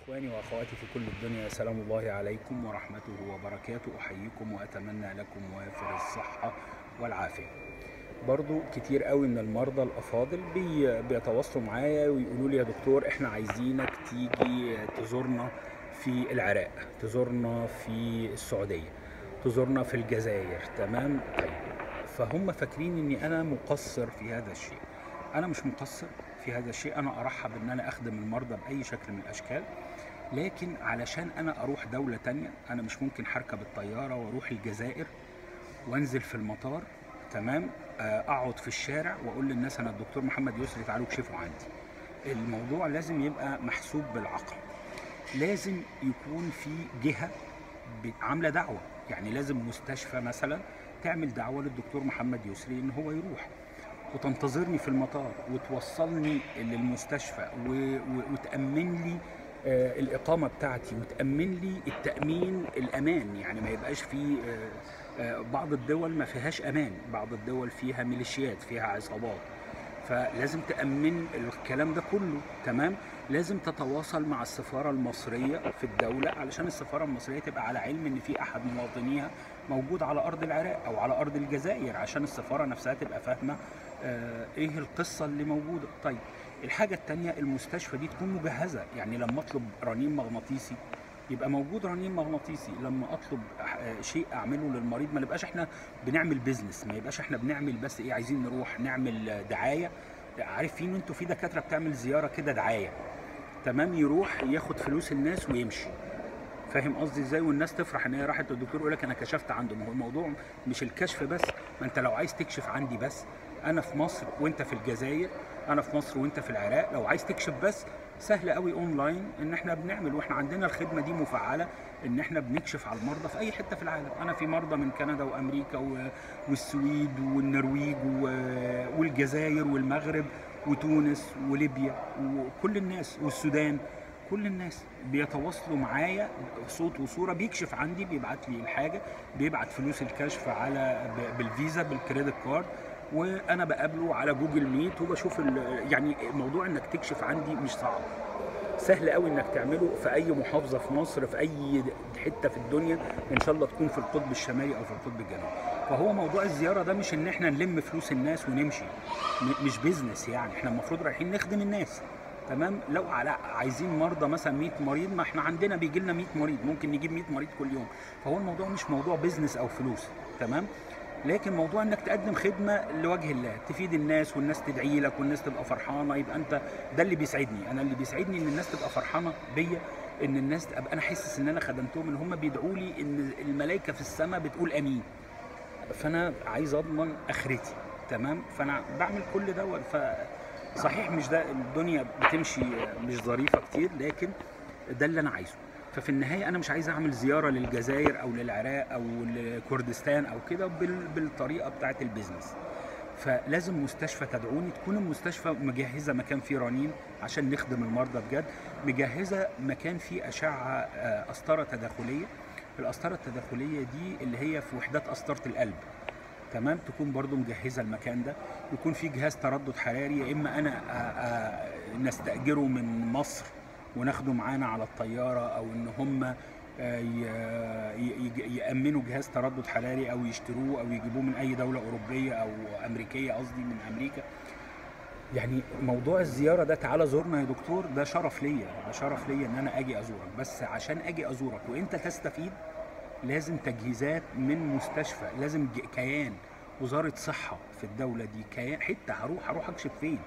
إخواني وأخواتي في كل الدنيا سلام الله عليكم ورحمته وبركاته أحييكم وأتمنى لكم وافر الصحة والعافية برضو كتير قوي من المرضى الأفاضل بي بيتواصلوا معايا ويقولوا لي يا دكتور إحنا عايزينك تيجي تزورنا في العراق تزورنا في السعودية تزورنا في الجزائر تمام طيب فهم فاكرين اني انا مقصر في هذا الشيء انا مش مقصر في هذا الشيء انا ارحب ان انا اخدم المرضى باي شكل من الاشكال لكن علشان انا اروح دولة تانية انا مش ممكن هركب الطيارة واروح الجزائر وانزل في المطار تمام آه، اقعد في الشارع واقول للناس انا الدكتور محمد يسري تعالوا اكشفوا عندي الموضوع لازم يبقى محسوب بالعقل لازم يكون في جهة ب- عاملة دعوة يعني لازم مستشفى مثلا تعمل دعوة للدكتور محمد يسري ان هو يروح وتنتظرني في المطار وتوصلني للمستشفى و... و... وتأمن لي آه الإقامة بتاعتي وتأمن لي التأمين الأمان يعني ما يبقاش في آه آه بعض الدول ما فيهاش أمان بعض الدول فيها ميليشيات فيها عصابات فلازم تأمن الكلام ده كله تمام لازم تتواصل مع السفارة المصرية في الدولة علشان السفارة المصرية تبقى على علم ان في احد مواطنيها موجود على ارض العراق او على ارض الجزائر عشان السفارة نفسها تبقى فاهمة آه ايه القصة اللي موجودة طيب الحاجة التانية المستشفى دي تكون مجهزة يعني لما اطلب رنين مغناطيسي يبقى موجود رنين مغناطيسي لما اطلب آه، شيء اعمله للمريض ما نبقاش احنا بنعمل بيزنس ما يبقاش احنا بنعمل بس ايه عايزين نروح نعمل آه، دعايه عارفين انتوا في دكاتره بتعمل زياره كده دعايه تمام يروح ياخد فلوس الناس ويمشي فاهم قصدي ازاي والناس تفرح ان هي راحت للدكتور يقول لك انا كشفت عنده ما هو الموضوع مش الكشف بس ما انت لو عايز تكشف عندي بس انا في مصر وانت في الجزائر انا في مصر وانت في العراق لو عايز تكشف بس سهل قوي اونلاين ان احنا بنعمل واحنا عندنا الخدمه دي مفعله ان احنا بنكشف على المرضى في اي حته في العالم انا في مرضى من كندا وامريكا و- والسويد والنرويج و- والجزائر والمغرب وتونس وليبيا وكل الناس والسودان كل الناس بيتواصلوا معايا صوت وصوره بيكشف عندي بيبعت لي الحاجه بيبعت فلوس الكشف على ب- بالفيزا بالكريدت كارد وانا بقابله على جوجل ميت وبشوف ال- يعني موضوع انك تكشف عندي مش صعب سهل قوي انك تعمله في اي محافظه في مصر في اي حته في الدنيا ان شاء الله تكون في القطب الشمالي او في القطب الجنوبي فهو موضوع الزياره ده مش ان احنا نلم فلوس الناس ونمشي م- مش بيزنس يعني احنا المفروض رايحين نخدم الناس تمام لو على عايزين مرضى مثلا 100 مريض ما احنا عندنا بيجي لنا 100 مريض ممكن نجيب 100 مريض كل يوم فهو الموضوع مش موضوع بيزنس او فلوس تمام لكن موضوع انك تقدم خدمه لوجه الله تفيد الناس والناس تدعي لك والناس تبقى فرحانه يبقى انت ده اللي بيسعدني انا اللي بيسعدني ان الناس تبقى فرحانه بيا ان الناس ابقى انا حاسس ان انا خدمتهم ان هم بيدعوا لي ان الملائكه في السماء بتقول امين فانا عايز اضمن اخرتي تمام فانا بعمل كل دوت ف صحيح مش ده الدنيا بتمشي مش ظريفه كتير لكن ده اللي انا عايزه ففي النهايه انا مش عايز اعمل زياره للجزائر او للعراق او لكردستان او كده بال- بالطريقه بتاعه البيزنس فلازم مستشفى تدعوني تكون المستشفى مجهزه مكان فيه رنين عشان نخدم المرضى بجد مجهزه مكان فيه اشعه آه، قسطره تداخليه القسطره التداخليه دي اللي هي في وحدات قسطره القلب تمام تكون برضو مجهزه المكان ده يكون في جهاز تردد حراري يا اما انا آ- آ- نستاجره من مصر وناخده معانا على الطياره او ان هم آ، ي- ي- يامنوا جهاز تردد حراري او يشتروه او يجيبوه من اي دوله اوروبيه او امريكيه قصدي من امريكا يعني موضوع الزياره ده تعالى زورنا يا دكتور ده شرف ليا ده شرف ليا ان انا اجي ازورك بس عشان اجي ازورك وانت تستفيد لازم تجهيزات من مستشفى لازم ج- كيان وزاره صحه في الدوله دي كيان حته هروح هروح اكشف فين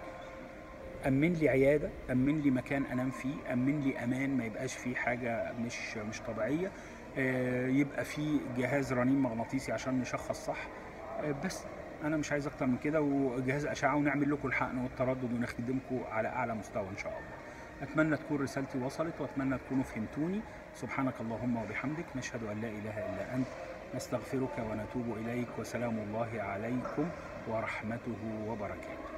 امن لي عياده امن لي مكان انام فيه امن لي امان ما يبقاش فيه حاجه مش مش طبيعيه آه، يبقى فيه جهاز رنين مغناطيسي عشان نشخص صح آه، بس انا مش عايز اكتر من كده وجهاز اشعه ونعمل لكم الحقن والتردد ونخدمكم على اعلى مستوى ان شاء الله اتمنى تكون رسالتي وصلت واتمنى تكونوا فهمتوني سبحانك اللهم وبحمدك نشهد ان لا اله الا انت نستغفرك ونتوب اليك وسلام الله عليكم ورحمته وبركاته